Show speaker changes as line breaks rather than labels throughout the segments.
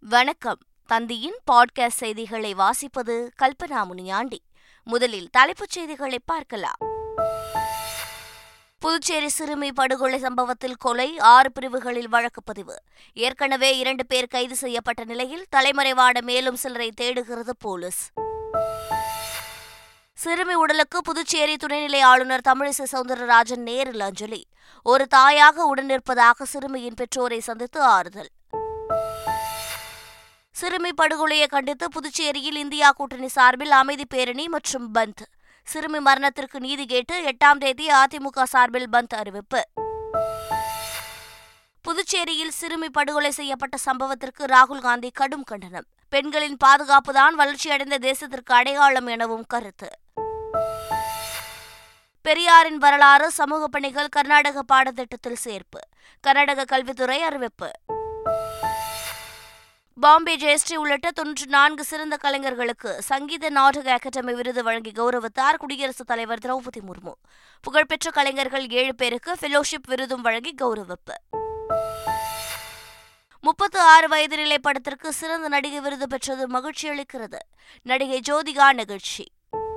வணக்கம் தந்தியின் பாட்காஸ்ட் செய்திகளை வாசிப்பது கல்பனா முனியாண்டி முதலில் தலைப்புச் செய்திகளை பார்க்கலாம் புதுச்சேரி சிறுமி படுகொலை சம்பவத்தில் கொலை ஆறு பிரிவுகளில் வழக்கு பதிவு ஏற்கனவே இரண்டு பேர் கைது செய்யப்பட்ட நிலையில் தலைமறைவான மேலும் சிலரை தேடுகிறது போலீஸ் சிறுமி உடலுக்கு புதுச்சேரி துணைநிலை ஆளுநர் தமிழிசை சவுந்தரராஜன் நேரில் அஞ்சலி ஒரு தாயாக உடனிருப்பதாக சிறுமியின் பெற்றோரை சந்தித்து ஆறுதல் சிறுமி படுகொலையை கண்டித்து புதுச்சேரியில் இந்தியா கூட்டணி சார்பில் அமைதி பேரணி மற்றும் பந்த் சிறுமி மரணத்திற்கு நீதி கேட்டு எட்டாம் தேதி அதிமுக சார்பில் பந்த் அறிவிப்பு புதுச்சேரியில் சிறுமி படுகொலை செய்யப்பட்ட சம்பவத்திற்கு ராகுல் காந்தி கடும் கண்டனம் பெண்களின் பாதுகாப்புதான் வளர்ச்சியடைந்த தேசத்திற்கு அடையாளம் எனவும் கருத்து பெரியாரின் வரலாறு சமூக பணிகள் கர்நாடக பாடத்திட்டத்தில் சேர்ப்பு கர்நாடக கல்வித்துறை அறிவிப்பு பாம்பே ஜெயஸ்ரீ உள்ளிட்ட தொன்னூற்றி நான்கு சிறந்த கலைஞர்களுக்கு சங்கீத நாடக அகாடமி விருது வழங்கி கௌரவித்தார் குடியரசுத் தலைவர் திரௌபதி முர்மு புகழ்பெற்ற கலைஞர்கள் ஏழு பேருக்கு ஃபெலோஷிப் விருதும் வழங்கி கௌரவிப்பு முப்பத்து ஆறு வயது நிலை படத்திற்கு சிறந்த நடிகை விருது பெற்றது மகிழ்ச்சி அளிக்கிறது நடிகை ஜோதிகா நிகழ்ச்சி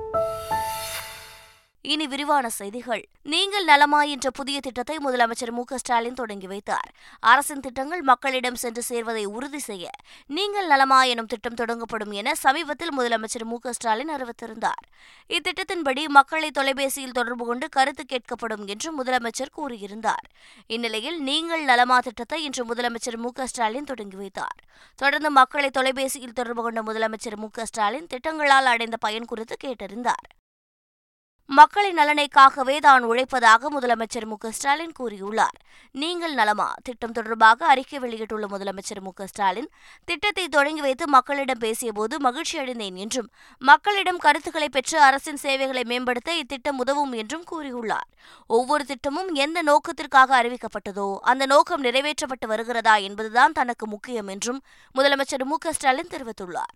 இனி விரிவான செய்திகள் நீங்கள் நலமா என்ற புதிய திட்டத்தை முதலமைச்சர் மு ஸ்டாலின் தொடங்கி வைத்தார் அரசின் திட்டங்கள் மக்களிடம் சென்று சேர்வதை உறுதி செய்ய நீங்கள் நலமா எனும் திட்டம் தொடங்கப்படும் என சமீபத்தில் முதலமைச்சர் மு ஸ்டாலின் அறிவித்திருந்தார் இத்திட்டத்தின்படி மக்களை தொலைபேசியில் தொடர்பு கொண்டு கருத்து கேட்கப்படும் என்று முதலமைச்சர் கூறியிருந்தார் இந்நிலையில் நீங்கள் நலமா திட்டத்தை இன்று முதலமைச்சர் மு ஸ்டாலின் தொடங்கி வைத்தார் தொடர்ந்து மக்களை தொலைபேசியில் தொடர்பு கொண்ட முதலமைச்சர் மு ஸ்டாலின் திட்டங்களால் அடைந்த பயன் குறித்து கேட்டறிந்தார் மக்களின் நலனைக்காகவே தான் உழைப்பதாக முதலமைச்சர் மு ஸ்டாலின் கூறியுள்ளார் நீங்கள் நலமா திட்டம் தொடர்பாக அறிக்கை வெளியிட்டுள்ள முதலமைச்சர் மு ஸ்டாலின் திட்டத்தை தொடங்கி வைத்து மக்களிடம் பேசியபோது மகிழ்ச்சி அடைந்தேன் என்றும் மக்களிடம் கருத்துக்களை பெற்று அரசின் சேவைகளை மேம்படுத்த இத்திட்டம் உதவும் என்றும் கூறியுள்ளார் ஒவ்வொரு திட்டமும் எந்த நோக்கத்திற்காக அறிவிக்கப்பட்டதோ அந்த நோக்கம் நிறைவேற்றப்பட்டு வருகிறதா என்பதுதான் தனக்கு முக்கியம் என்றும் முதலமைச்சர் மு ஸ்டாலின் தெரிவித்துள்ளார்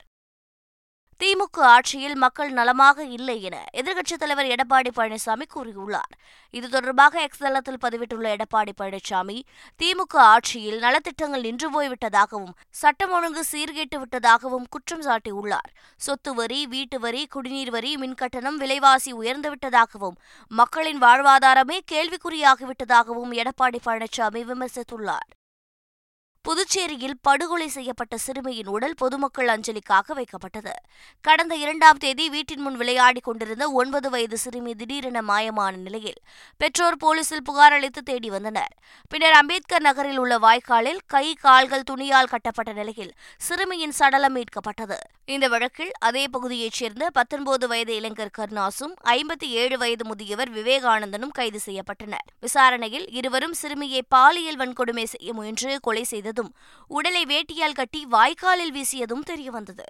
திமுக ஆட்சியில் மக்கள் நலமாக இல்லை என எதிர்க்கட்சித் தலைவர் எடப்பாடி பழனிசாமி கூறியுள்ளார் இது தொடர்பாக எக்ஸ் தளத்தில் பதிவிட்டுள்ள எடப்பாடி பழனிசாமி திமுக ஆட்சியில் நலத்திட்டங்கள் நின்று போய்விட்டதாகவும் சட்டம் ஒழுங்கு சீர்கேட்டு விட்டதாகவும் குற்றம் சாட்டியுள்ளார் சொத்து வரி வீட்டு வரி குடிநீர் வரி மின்கட்டணம் விலைவாசி உயர்ந்துவிட்டதாகவும் மக்களின் வாழ்வாதாரமே கேள்விக்குறியாகிவிட்டதாகவும் எடப்பாடி பழனிசாமி விமர்சித்துள்ளார் புதுச்சேரியில் படுகொலை செய்யப்பட்ட சிறுமியின் உடல் பொதுமக்கள் அஞ்சலிக்காக வைக்கப்பட்டது கடந்த இரண்டாம் தேதி வீட்டின் முன் விளையாடிக் கொண்டிருந்த ஒன்பது வயது சிறுமி திடீரென மாயமான நிலையில் பெற்றோர் போலீசில் புகார் அளித்து தேடி வந்தனர் பின்னர் அம்பேத்கர் நகரில் உள்ள வாய்க்காலில் கை கால்கள் துணியால் கட்டப்பட்ட நிலையில் சிறுமியின் சடலம் மீட்கப்பட்டது இந்த வழக்கில் அதே பகுதியைச் சேர்ந்த பத்தொன்பது வயது இளைஞர் கருணாசும் ஐம்பத்தி ஏழு வயது முதியவர் விவேகானந்தனும் கைது செய்யப்பட்டனர் விசாரணையில் இருவரும் சிறுமியை பாலியல் வன்கொடுமை செய்ய முயன்று கொலை செய்தது செய்ததும் உடலை வேட்டியால் கட்டி வாய்க்காலில் வீசியதும் தெரியவந்தது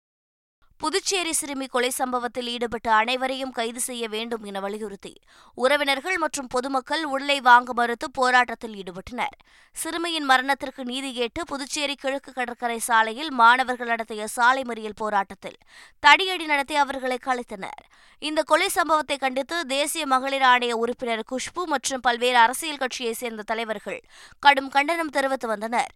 புதுச்சேரி சிறுமி கொலை சம்பவத்தில் ஈடுபட்ட அனைவரையும் கைது செய்ய வேண்டும் என வலியுறுத்தி உறவினர்கள் மற்றும் பொதுமக்கள் உடலை வாங்க மறுத்து போராட்டத்தில் ஈடுபட்டனர் சிறுமியின் மரணத்திற்கு நீதி கேட்டு புதுச்சேரி கிழக்கு கடற்கரை சாலையில் மாணவர்கள் நடத்திய சாலை மறியல் போராட்டத்தில் தடியடி நடத்தி அவர்களை கலைத்தனர் இந்த கொலை சம்பவத்தை கண்டித்து தேசிய மகளிர் ஆணைய உறுப்பினர் குஷ்பு மற்றும் பல்வேறு அரசியல் கட்சியைச் சேர்ந்த தலைவர்கள் கடும் கண்டனம் தெரிவித்து வந்தனர்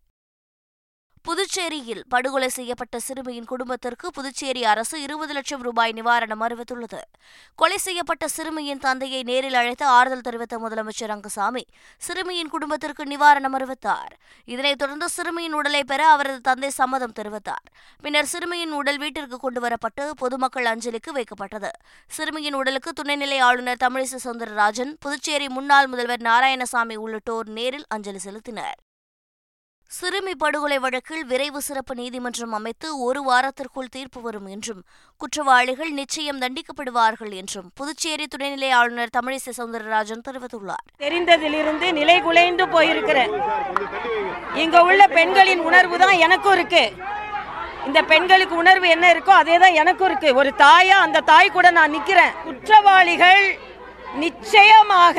புதுச்சேரியில் படுகொலை செய்யப்பட்ட சிறுமியின் குடும்பத்திற்கு புதுச்சேரி அரசு இருபது லட்சம் ரூபாய் நிவாரணம் அறிவித்துள்ளது கொலை செய்யப்பட்ட சிறுமியின் தந்தையை நேரில் அழைத்து ஆறுதல் தெரிவித்த முதலமைச்சர் ரங்கசாமி சிறுமியின் குடும்பத்திற்கு நிவாரணம் அறிவித்தார் இதனைத் தொடர்ந்து சிறுமியின் உடலை பெற அவரது தந்தை சம்மதம் தெரிவித்தார் பின்னர் சிறுமியின் உடல் வீட்டிற்கு கொண்டு வரப்பட்டு பொதுமக்கள் அஞ்சலிக்கு வைக்கப்பட்டது சிறுமியின் உடலுக்கு துணைநிலை ஆளுநர் தமிழிசை சவுந்தரராஜன் புதுச்சேரி முன்னாள் முதல்வர் நாராயணசாமி உள்ளிட்டோர் நேரில் அஞ்சலி செலுத்தினர் சிறுமி படுகொலை வழக்கில் விரைவு சிறப்பு நீதிமன்றம் அமைத்து ஒரு வாரத்திற்குள் தீர்ப்பு வரும் என்றும் குற்றவாளிகள் நிச்சயம் தண்டிக்கப்படுவார்கள் என்றும் புதுச்சேரி துணைநிலை ஆளுநர் தமிழிசை சவுந்தரராஜன் தெரிவித்துள்ளார்
தெரிந்ததிலிருந்து நிலை குலைந்து போயிருக்கிறேன் இங்க உள்ள பெண்களின் உணர்வு தான் எனக்கும் இருக்கு இந்த பெண்களுக்கு உணர்வு என்ன இருக்கோ அதே தான் எனக்கும் இருக்கு ஒரு தாயா அந்த தாய் கூட நான் நிக்கிறேன் குற்றவாளிகள் நிச்சயமாக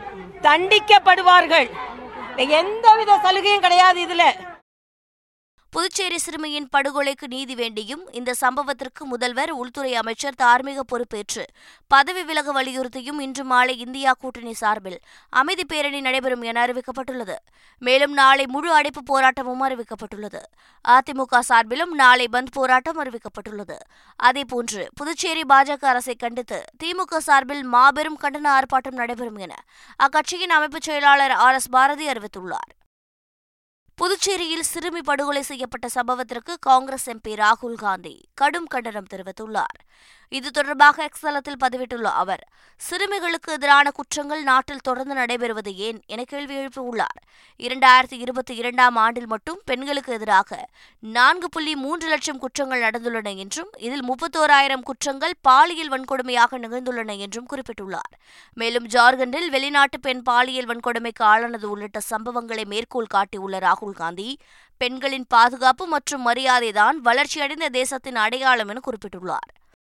தண்டிக்கப்படுவார்கள் எந்தவித சலுகையும் கிடையாது இதுல
புதுச்சேரி சிறுமியின் படுகொலைக்கு நீதி வேண்டியும் இந்த சம்பவத்திற்கு முதல்வர் உள்துறை அமைச்சர் தார்மீக பொறுப்பேற்று பதவி விலக வலியுறுத்தியும் இன்று மாலை இந்தியா கூட்டணி சார்பில் அமைதி பேரணி நடைபெறும் என அறிவிக்கப்பட்டுள்ளது மேலும் நாளை முழு அடைப்பு போராட்டமும் அறிவிக்கப்பட்டுள்ளது அதிமுக சார்பிலும் நாளை பந்த் போராட்டம் அறிவிக்கப்பட்டுள்ளது அதேபோன்று புதுச்சேரி பாஜக அரசை கண்டித்து திமுக சார்பில் மாபெரும் கண்டன ஆர்ப்பாட்டம் நடைபெறும் என அக்கட்சியின் அமைப்புச் செயலாளர் ஆர் எஸ் பாரதி அறிவித்துள்ளார் புதுச்சேரியில் சிறுமி படுகொலை செய்யப்பட்ட சம்பவத்திற்கு காங்கிரஸ் எம்பி ராகுல் காந்தி கடும் கண்டனம் தெரிவித்துள்ளார் இது தொடர்பாக எக்ஸ் தளத்தில் பதிவிட்டுள்ள அவர் சிறுமிகளுக்கு எதிரான குற்றங்கள் நாட்டில் தொடர்ந்து நடைபெறுவது ஏன் என கேள்வி எழுப்பியுள்ளார் இரண்டாயிரத்தி இருபத்தி இரண்டாம் ஆண்டில் மட்டும் பெண்களுக்கு எதிராக நான்கு புள்ளி மூன்று லட்சம் குற்றங்கள் நடந்துள்ளன என்றும் இதில் முப்பத்தோராயிரம் குற்றங்கள் பாலியல் வன்கொடுமையாக நிகழ்ந்துள்ளன என்றும் குறிப்பிட்டுள்ளார் மேலும் ஜார்க்கண்டில் வெளிநாட்டு பெண் பாலியல் வன்கொடுமைக்கு ஆளானது உள்ளிட்ட சம்பவங்களை மேற்கோள் காட்டியுள்ள ராகுல் காந்தி பெண்களின் பாதுகாப்பு மற்றும் மரியாதைதான் வளர்ச்சியடைந்த தேசத்தின் அடையாளம் என குறிப்பிட்டுள்ளார்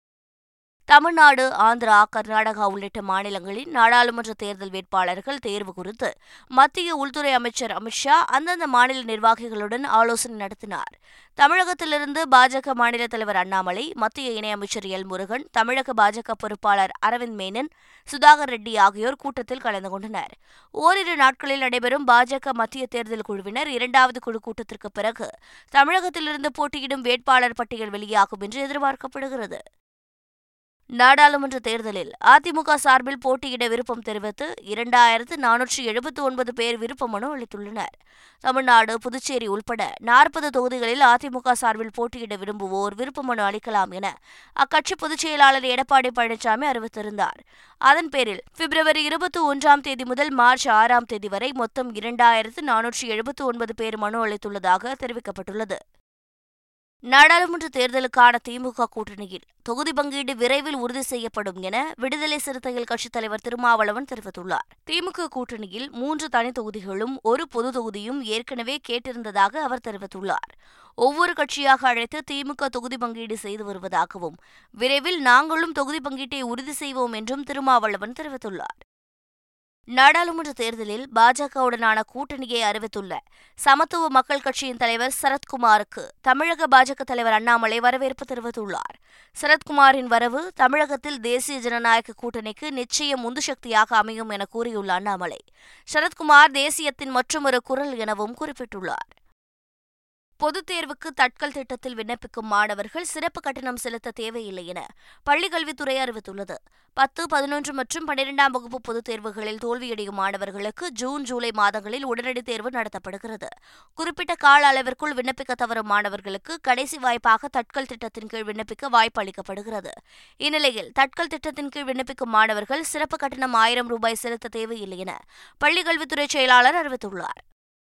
தமிழ்நாடு ஆந்திரா கர்நாடகா உள்ளிட்ட மாநிலங்களின் நாடாளுமன்ற தேர்தல் வேட்பாளர்கள் தேர்வு குறித்து மத்திய உள்துறை அமைச்சர் அமித்ஷா அந்தந்த மாநில நிர்வாகிகளுடன் ஆலோசனை நடத்தினார் தமிழகத்திலிருந்து பாஜக மாநில தலைவர் அண்ணாமலை மத்திய இணையமைச்சர் எல் முருகன் தமிழக பாஜக பொறுப்பாளர் அரவிந்த் மேனன் சுதாகர் ரெட்டி ஆகியோர் கூட்டத்தில் கலந்து கொண்டனர் ஓரிரு நாட்களில் நடைபெறும் பாஜக மத்திய தேர்தல் குழுவினர் இரண்டாவது குழு கூட்டத்திற்கு பிறகு தமிழகத்திலிருந்து போட்டியிடும் வேட்பாளர் பட்டியல் வெளியாகும் என்று எதிர்பார்க்கப்படுகிறது நாடாளுமன்ற தேர்தலில் அதிமுக சார்பில் போட்டியிட விருப்பம் தெரிவித்து இரண்டாயிரத்து நானூற்றி எழுபத்தி ஒன்பது பேர் விருப்ப மனு அளித்துள்ளனர் தமிழ்நாடு புதுச்சேரி உள்பட நாற்பது தொகுதிகளில் அதிமுக சார்பில் போட்டியிட விரும்புவோர் விருப்ப மனு அளிக்கலாம் என அக்கட்சி பொதுச் செயலாளர் எடப்பாடி பழனிசாமி அறிவித்திருந்தார் அதன் பேரில் பிப்ரவரி இருபத்தி ஒன்றாம் தேதி முதல் மார்ச் ஆறாம் தேதி வரை மொத்தம் இரண்டாயிரத்து நானூற்றி எழுபத்தி ஒன்பது பேர் மனு அளித்துள்ளதாக தெரிவிக்கப்பட்டுள்ளது நாடாளுமன்ற தேர்தலுக்கான திமுக கூட்டணியில் தொகுதி பங்கீடு விரைவில் உறுதி செய்யப்படும் என விடுதலை சிறுத்தைகள் கட்சித் தலைவர் திருமாவளவன் தெரிவித்துள்ளார் திமுக கூட்டணியில் மூன்று தனி தொகுதிகளும் ஒரு பொது தொகுதியும் ஏற்கனவே கேட்டிருந்ததாக அவர் தெரிவித்துள்ளார் ஒவ்வொரு கட்சியாக அழைத்து திமுக தொகுதி பங்கீடு செய்து வருவதாகவும் விரைவில் நாங்களும் தொகுதி பங்கீட்டை உறுதி செய்வோம் என்றும் திருமாவளவன் தெரிவித்துள்ளார் நாடாளுமன்ற தேர்தலில் பாஜகவுடனான கூட்டணியை அறிவித்துள்ள சமத்துவ மக்கள் கட்சியின் தலைவர் சரத்குமாருக்கு தமிழக பாஜக தலைவர் அண்ணாமலை வரவேற்பு தெரிவித்துள்ளார் சரத்குமாரின் வரவு தமிழகத்தில் தேசிய ஜனநாயக கூட்டணிக்கு நிச்சயம் உந்து சக்தியாக அமையும் என கூறியுள்ள அண்ணாமலை சரத்குமார் தேசியத்தின் மற்றொரு குரல் எனவும் குறிப்பிட்டுள்ளார் பொதுத் தேர்வுக்கு தட்கல் திட்டத்தில் விண்ணப்பிக்கும் மாணவர்கள் சிறப்பு கட்டணம் செலுத்த தேவையில்லை என பள்ளிக்கல்வித்துறை அறிவித்துள்ளது பத்து பதினொன்று மற்றும் பன்னிரெண்டாம் வகுப்பு பொதுத் தேர்வுகளில் தோல்வியடையும் மாணவர்களுக்கு ஜூன் ஜூலை மாதங்களில் உடனடி தேர்வு நடத்தப்படுகிறது குறிப்பிட்ட கால அளவிற்குள் விண்ணப்பிக்க தவறும் மாணவர்களுக்கு கடைசி வாய்ப்பாக தட்கல் திட்டத்தின் கீழ் விண்ணப்பிக்க வாய்ப்பு அளிக்கப்படுகிறது இந்நிலையில் தட்கல் திட்டத்தின் கீழ் விண்ணப்பிக்கும் மாணவர்கள் சிறப்பு கட்டணம் ஆயிரம் ரூபாய் செலுத்த தேவையில்லை என பள்ளிக்கல்வித்துறை செயலாளர் அறிவித்துள்ளார்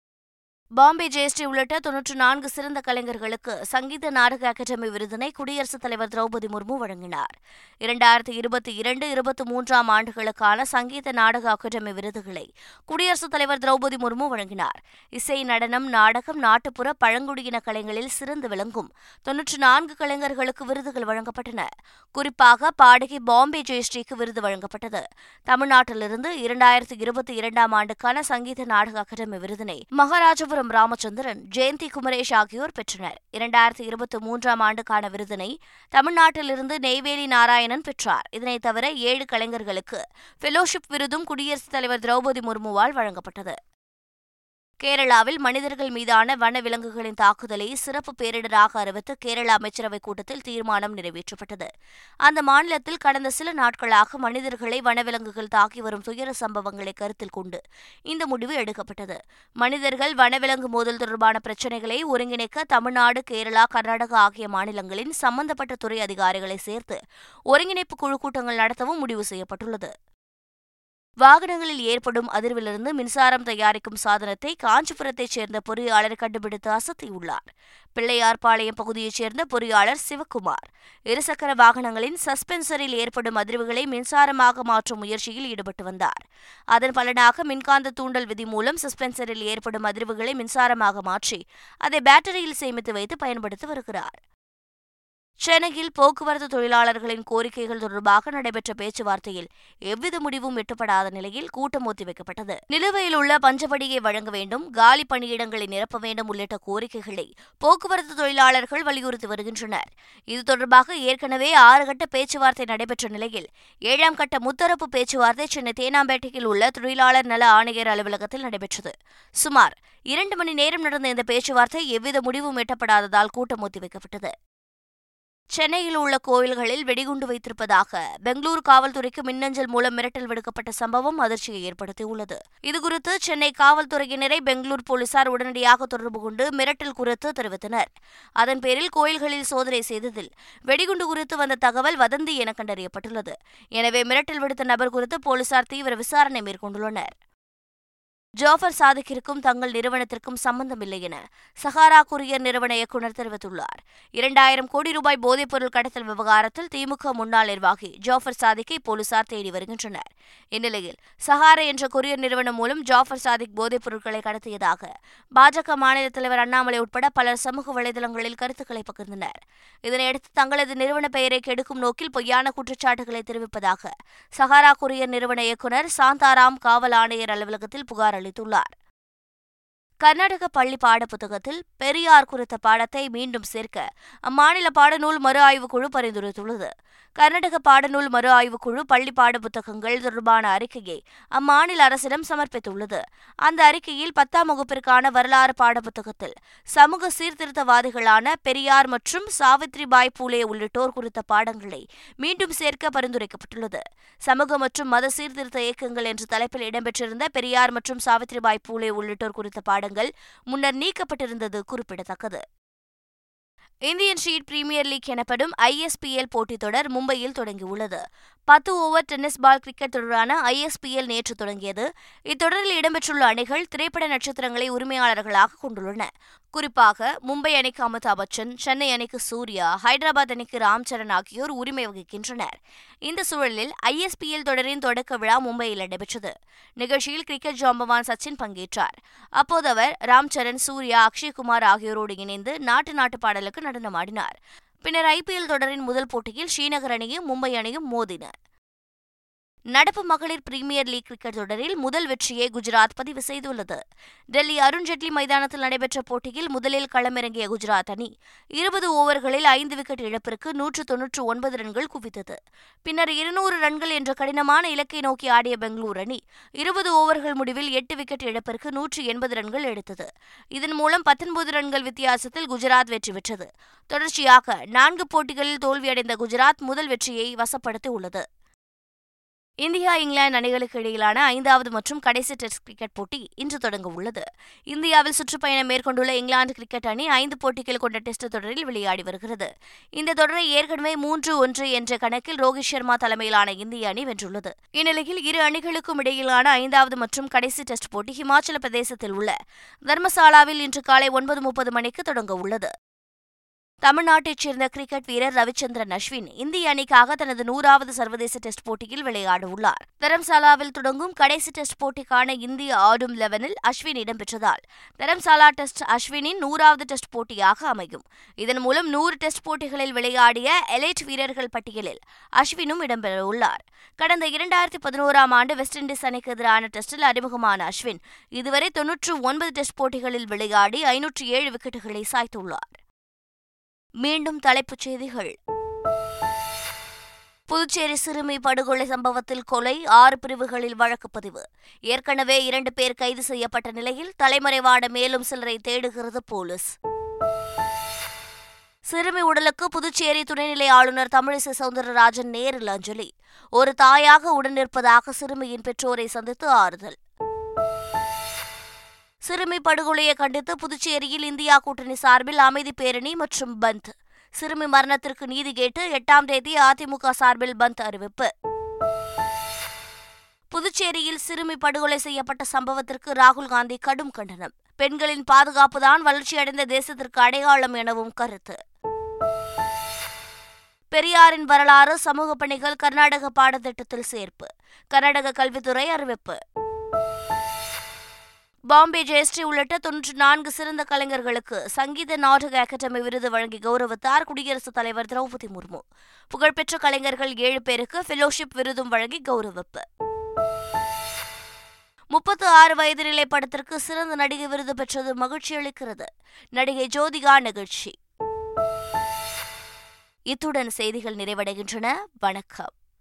பாம்பே ஜெயஸ்ரீ உள்ளிட்ட தொன்னூற்று நான்கு சிறந்த கலைஞர்களுக்கு சங்கீத நாடக அகாடமி விருதினை குடியரசுத் தலைவர் திரௌபதி முர்மு வழங்கினார் இரண்டாயிரத்தி இருபத்தி இரண்டு இருபத்தி மூன்றாம் ஆண்டுகளுக்கான சங்கீத நாடக அகாடமி விருதுகளை குடியரசுத் தலைவர் திரௌபதி முர்மு வழங்கினார் இசை நடனம் நாடகம் நாட்டுப்புற பழங்குடியின கலைகளில் சிறந்து விளங்கும் தொன்னூற்று நான்கு கலைஞர்களுக்கு விருதுகள் வழங்கப்பட்டன குறிப்பாக பாடகி பாம்பே ஜெயஸ்ரீக்கு விருது வழங்கப்பட்டது தமிழ்நாட்டிலிருந்து இரண்டாயிரத்தி இருபத்தி இரண்டாம் ஆண்டுக்கான சங்கீத நாடக அகாடமி விருதினை மகாராஜபுரம் ராமச்சந்திரன் ஜெயந்தி குமரேஷ் ஆகியோர் பெற்றனர் இரண்டாயிரத்தி இருபத்தி மூன்றாம் ஆண்டுக்கான விருதினை தமிழ்நாட்டிலிருந்து நெய்வேலி நாராயணன் பெற்றார் இதனைத் தவிர ஏழு கலைஞர்களுக்கு ஃபெலோஷிப் விருதும் குடியரசுத் தலைவர் திரௌபதி முர்முவால் வழங்கப்பட்டது கேரளாவில் மனிதர்கள் மீதான வன விலங்குகளின் தாக்குதலை சிறப்பு பேரிடராக அறிவித்து கேரள அமைச்சரவைக் கூட்டத்தில் தீர்மானம் நிறைவேற்றப்பட்டது அந்த மாநிலத்தில் கடந்த சில நாட்களாக மனிதர்களை வனவிலங்குகள் தாக்கி வரும் துயர சம்பவங்களை கருத்தில் கொண்டு இந்த முடிவு எடுக்கப்பட்டது மனிதர்கள் வனவிலங்கு மோதல் தொடர்பான பிரச்சினைகளை ஒருங்கிணைக்க தமிழ்நாடு கேரளா கர்நாடகா ஆகிய மாநிலங்களின் சம்பந்தப்பட்ட துறை அதிகாரிகளை சேர்த்து ஒருங்கிணைப்பு குழு கூட்டங்கள் நடத்தவும் முடிவு செய்யப்பட்டுள்ளது வாகனங்களில் ஏற்படும் அதிர்விலிருந்து மின்சாரம் தயாரிக்கும் சாதனத்தை காஞ்சிபுரத்தைச் சேர்ந்த பொறியாளர் கண்டுபிடித்து அசத்தியுள்ளார் பிள்ளையார்பாளையம் பகுதியைச் சேர்ந்த பொறியாளர் சிவக்குமார் இருசக்கர வாகனங்களின் சஸ்பென்சரில் ஏற்படும் அதிர்வுகளை மின்சாரமாக மாற்றும் முயற்சியில் ஈடுபட்டு வந்தார் அதன் பலனாக மின்காந்த தூண்டல் விதி மூலம் சஸ்பென்சரில் ஏற்படும் அதிர்வுகளை மின்சாரமாக மாற்றி அதை பேட்டரியில் சேமித்து வைத்து பயன்படுத்தி வருகிறார் சென்னையில் போக்குவரத்து தொழிலாளர்களின் கோரிக்கைகள் தொடர்பாக நடைபெற்ற பேச்சுவார்த்தையில் எவ்வித முடிவும் எட்டப்படாத நிலையில் கூட்டம் ஒத்திவைக்கப்பட்டது நிலுவையில் உள்ள பஞ்சப்படியை வழங்க வேண்டும் காலி பணியிடங்களை நிரப்ப வேண்டும் உள்ளிட்ட கோரிக்கைகளை போக்குவரத்து தொழிலாளர்கள் வலியுறுத்தி வருகின்றனர் இது தொடர்பாக ஏற்கனவே ஆறு கட்ட பேச்சுவார்த்தை நடைபெற்ற நிலையில் ஏழாம் கட்ட முத்தரப்பு பேச்சுவார்த்தை சென்னை தேனாம்பேட்டையில் உள்ள தொழிலாளர் நல ஆணையர் அலுவலகத்தில் நடைபெற்றது சுமார் இரண்டு மணி நேரம் நடந்த இந்த பேச்சுவார்த்தை எவ்வித முடிவும் எட்டப்படாததால் கூட்டம் ஒத்திவைக்கப்பட்டது சென்னையில் உள்ள கோயில்களில் வெடிகுண்டு வைத்திருப்பதாக பெங்களூரு காவல்துறைக்கு மின்னஞ்சல் மூலம் மிரட்டல் விடுக்கப்பட்ட சம்பவம் அதிர்ச்சியை ஏற்படுத்தியுள்ளது இதுகுறித்து சென்னை காவல்துறையினரை பெங்களூர் போலீசார் உடனடியாக தொடர்பு கொண்டு மிரட்டல் குறித்து தெரிவித்தனர் அதன் பேரில் கோயில்களில் சோதனை செய்ததில் வெடிகுண்டு குறித்து வந்த தகவல் வதந்தி என கண்டறியப்பட்டுள்ளது எனவே மிரட்டல் விடுத்த நபர் குறித்து போலீசார் தீவிர விசாரணை மேற்கொண்டுள்ளனர் ஜாஃபர் சாதிக்கிற்கும் தங்கள் நிறுவனத்திற்கும் சம்பந்தமில்லை என சஹாரா குரியர் நிறுவன இயக்குநர் தெரிவித்துள்ளார் இரண்டாயிரம் கோடி ரூபாய் போதைப்பொருள் கடத்தல் விவகாரத்தில் திமுக முன்னாள் நிர்வாகி ஜாஃபர் சாதிக்கை போலீசார் தேடி வருகின்றனர் இந்நிலையில் சஹாரா என்ற கொரியர் நிறுவனம் மூலம் ஜாஃபர் சாதிக் போதைப் பொருட்களை கடத்தியதாக பாஜக மாநில தலைவர் அண்ணாமலை உட்பட பலர் சமூக வலைதளங்களில் கருத்துக்களை பகிர்ந்தனர் இதனையடுத்து தங்களது நிறுவன பெயரை கெடுக்கும் நோக்கில் பொய்யான குற்றச்சாட்டுகளை தெரிவிப்பதாக சஹாரா கொரியர் நிறுவன இயக்குநர் சாந்தாராம் காவல் ஆணையர் அலுவலகத்தில் புகார் அளித்துள்ளார் கர்நாடக பள்ளி பாடப்புத்தகத்தில் பெரியார் குறித்த பாடத்தை மீண்டும் சேர்க்க அம்மாநில பாடநூல் மறு ஆய்வுக்குழு பரிந்துரைத்துள்ளது கர்நாடக பாடநூல் மறு ஆய்வுக்குழு பள்ளி பாடப்புத்தகங்கள் தொடர்பான அறிக்கையை அம்மாநில அரசிடம் சமர்ப்பித்துள்ளது அந்த அறிக்கையில் பத்தாம் வகுப்பிற்கான வரலாறு பாடப்புத்தகத்தில் சமூக சீர்திருத்தவாதிகளான பெரியார் மற்றும் சாவித்ரிபாய் பூலே உள்ளிட்டோர் குறித்த பாடங்களை மீண்டும் சேர்க்க பரிந்துரைக்கப்பட்டுள்ளது சமூக மற்றும் மத சீர்திருத்த இயக்கங்கள் என்ற தலைப்பில் இடம்பெற்றிருந்த பெரியார் மற்றும் சாவித்ரிபாய் பூலே உள்ளிட்டோர் குறித்த பாடங்கள் முன்னர் நீக்கப்பட்டிருந்தது குறிப்பிடத்தக்கது இந்தியன் ஷீட் பிரீமியர் லீக் எனப்படும் ஐஎஸ்பிஎல் போட்டித் தொடர் மும்பையில் தொடங்கியுள்ளது பத்து ஓவர் டென்னிஸ் பால் கிரிக்கெட் தொடரான ஐஎஸ்பிஎல் நேற்று தொடங்கியது இத்தொடரில் இடம்பெற்றுள்ள அணிகள் திரைப்பட நட்சத்திரங்களை உரிமையாளர்களாக கொண்டுள்ளன குறிப்பாக மும்பை அணிக்கு அமிதாப் பச்சன் சென்னை அணிக்கு சூர்யா ஹைதராபாத் அணிக்கு ராம் சரண் ஆகியோர் உரிமை வகிக்கின்றனர் இந்த சூழலில் ஐஎஸ்பிஎல் தொடரின் தொடக்க விழா மும்பையில் நடைபெற்றது நிகழ்ச்சியில் கிரிக்கெட் ஜாம்பவான் சச்சின் பங்கேற்றார் அப்போது அவர் ராம் சரண் சூர்யா அக்ஷய்குமார் ஆகியோரோடு இணைந்து நாட்டு நாட்டு பாடலுக்கு நடனமாடினார் பின்னர் ஐபிஎல் தொடரின் முதல் போட்டியில் ஸ்ரீநகர் அணியும் மும்பை அணியும் மோதின நடப்பு மகளிர் பிரீமியர் லீக் கிரிக்கெட் தொடரில் முதல் வெற்றியை குஜராத் பதிவு செய்துள்ளது டெல்லி அருண்ஜேட்லி மைதானத்தில் நடைபெற்ற போட்டியில் முதலில் களமிறங்கிய குஜராத் அணி இருபது ஓவர்களில் ஐந்து விக்கெட் இழப்பிற்கு நூற்று தொன்னூற்று ஒன்பது ரன்கள் குவித்தது பின்னர் இருநூறு ரன்கள் என்ற கடினமான இலக்கை நோக்கி ஆடிய பெங்களூரு அணி இருபது ஓவர்கள் முடிவில் எட்டு விக்கெட் இழப்பிற்கு நூற்று எண்பது ரன்கள் எடுத்தது இதன் மூலம் பத்தொன்பது ரன்கள் வித்தியாசத்தில் குஜராத் வெற்றி பெற்றது தொடர்ச்சியாக நான்கு போட்டிகளில் தோல்வியடைந்த குஜராத் முதல் வெற்றியை வசப்படுத்தி உள்ளது இந்தியா இங்கிலாந்து அணிகளுக்கு இடையிலான ஐந்தாவது மற்றும் கடைசி டெஸ்ட் கிரிக்கெட் போட்டி இன்று தொடங்க உள்ளது இந்தியாவில் சுற்றுப்பயணம் மேற்கொண்டுள்ள இங்கிலாந்து கிரிக்கெட் அணி ஐந்து போட்டிகள் கொண்ட டெஸ்ட் தொடரில் விளையாடி வருகிறது இந்த தொடரை ஏற்கனவே மூன்று ஒன்று என்ற கணக்கில் ரோஹித் சர்மா தலைமையிலான இந்திய அணி வென்றுள்ளது இந்நிலையில் இரு அணிகளுக்கும் இடையிலான ஐந்தாவது மற்றும் கடைசி டெஸ்ட் போட்டி ஹிமாச்சல பிரதேசத்தில் உள்ள தர்மசாலாவில் இன்று காலை ஒன்பது முப்பது மணிக்கு தொடங்க உள்ளது தமிழ்நாட்டைச் சேர்ந்த கிரிக்கெட் வீரர் ரவிச்சந்திரன் அஸ்வின் இந்திய அணிக்காக தனது நூறாவது சர்வதேச டெஸ்ட் போட்டியில் விளையாட உள்ளார் தரம்சாலாவில் தொடங்கும் கடைசி டெஸ்ட் போட்டிக்கான இந்திய ஆடும் லெவனில் அஸ்வின் இடம்பெற்றதால் தரம்சாலா டெஸ்ட் அஸ்வினின் நூறாவது டெஸ்ட் போட்டியாக அமையும் இதன் மூலம் நூறு டெஸ்ட் போட்டிகளில் விளையாடிய எலைட் வீரர்கள் பட்டியலில் அஸ்வினும் இடம்பெறவுள்ளார் கடந்த இரண்டாயிரத்தி பதினோராம் ஆண்டு வெஸ்ட் இண்டீஸ் அணிக்கு எதிரான டெஸ்டில் அறிமுகமான அஸ்வின் இதுவரை தொன்னூற்று ஒன்பது டெஸ்ட் போட்டிகளில் விளையாடி ஐநூற்று ஏழு விக்கெட்டுகளை சாய்த்துள்ளார் மீண்டும் தலைப்புச் செய்திகள் புதுச்சேரி சிறுமி படுகொலை சம்பவத்தில் கொலை ஆறு பிரிவுகளில் வழக்கு பதிவு ஏற்கனவே இரண்டு பேர் கைது செய்யப்பட்ட நிலையில் தலைமறைவான மேலும் சிலரை தேடுகிறது போலீஸ் சிறுமி உடலுக்கு புதுச்சேரி துணைநிலை ஆளுநர் தமிழிசை சவுந்தரராஜன் நேரில் அஞ்சலி ஒரு தாயாக உடன் நிற்பதாக சிறுமியின் பெற்றோரை சந்தித்து ஆறுதல் சிறுமி படுகொலையை கண்டித்து புதுச்சேரியில் இந்தியா கூட்டணி சார்பில் அமைதி பேரணி மற்றும் பந்த் சிறுமி மரணத்திற்கு நீதி கேட்டு எட்டாம் தேதி அதிமுக சார்பில் பந்த் அறிவிப்பு புதுச்சேரியில் சிறுமி படுகொலை செய்யப்பட்ட சம்பவத்திற்கு ராகுல் காந்தி கடும் கண்டனம் பெண்களின் பாதுகாப்புதான் வளர்ச்சியடைந்த தேசத்திற்கு அடையாளம் எனவும் கருத்து பெரியாரின் வரலாறு சமூக பணிகள் கர்நாடக பாடத்திட்டத்தில் சேர்ப்பு கர்நாடக கல்வித்துறை அறிவிப்பு பாம்பே ஜெயஸ்ரீ உள்ளிட்ட தொன்னூற்றி நான்கு சிறந்த கலைஞர்களுக்கு சங்கீத நாடக அகாடமி விருது வழங்கி கௌரவித்தார் குடியரசுத் தலைவர் திரௌபதி முர்மு புகழ்பெற்ற கலைஞர்கள் ஏழு பேருக்கு ஃபெலோஷிப் விருதும் வழங்கி கௌரவிப்பு முப்பத்து ஆறு வயது நிலை படத்திற்கு சிறந்த நடிகை விருது பெற்றது மகிழ்ச்சி அளிக்கிறது நடிகை ஜோதிகா நிகழ்ச்சி இத்துடன் செய்திகள் நிறைவடைகின்றன வணக்கம்